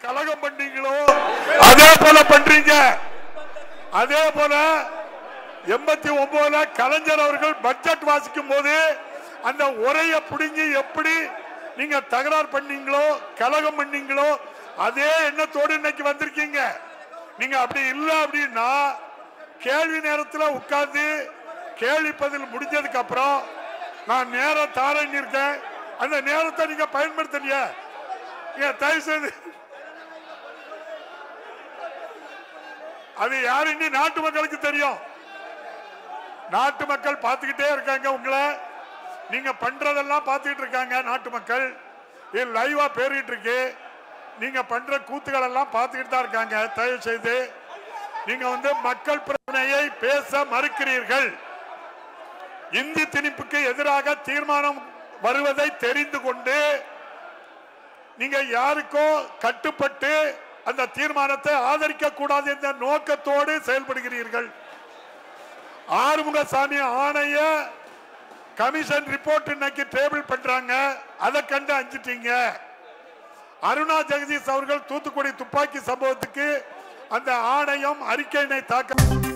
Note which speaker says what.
Speaker 1: கலகம் பண்ணீங்களோ அதே போல பண்றீங்க அதே போல எண்பத்தி ஒன்பதுல கலைஞர் அவர்கள் பட்ஜெட் வாசிக்கும் போது அந்த உரைய புடுங்கி எப்படி நீங்க தகராறு பண்ணீங்களோ கலகம் பண்ணீங்களோ அதே எண்ணத்தோடு இன்னைக்கு வந்திருக்கீங்க நீங்க அப்படி இல்ல அப்படின்னா கேள்வி நேரத்தில் உட்கார்ந்து கேள்வி பதில் முடிஞ்சதுக்கு அப்புறம் நான் நேரம் தாரன்னு இருக்கேன் அந்த நேரத்தை நீங்க பயன்படுத்தலையா நீங்க தயவு செய்து அது யாருன்னு நாட்டு மக்களுக்கு தெரியும் நாட்டு மக்கள் பார்த்துக்கிட்டே இருக்காங்க உங்களை நீங்க பண்றதெல்லாம் பார்த்துக்கிட்டு இருக்காங்க நாட்டு மக்கள் இது லைவா பேரிட்டு இருக்கு நீங்க பண்ற கூத்துக்கள் எல்லாம் பார்த்துக்கிட்டு தான் இருக்காங்க தயவு செய்து நீங்க வந்து மக்கள் பிரச்சனையை பேச மறுக்கிறீர்கள் இந்தி திணிப்புக்கு எதிராக தீர்மானம் வருவதை தெரிந்து கொண்டு நீங்க யாருக்கோ கட்டுப்பட்டு அந்த தீர்மானத்தை ஆதரிக்க கூடாது என்ற நோக்கத்தோடு செயல்படுகிறீர்கள் ஆறுமுகசாமி ஆணைய கமிஷன் ரிப்போர்ட் இன்னைக்கு டேபிள் பண்றாங்க அதை கண்டு அஞ்சிட்டீங்க அருணா ஜெகதீஷ் அவர்கள் தூத்துக்குடி துப்பாக்கி சம்பவத்துக்கு அந்த ஆணையம் அறிக்கையினை தாக்க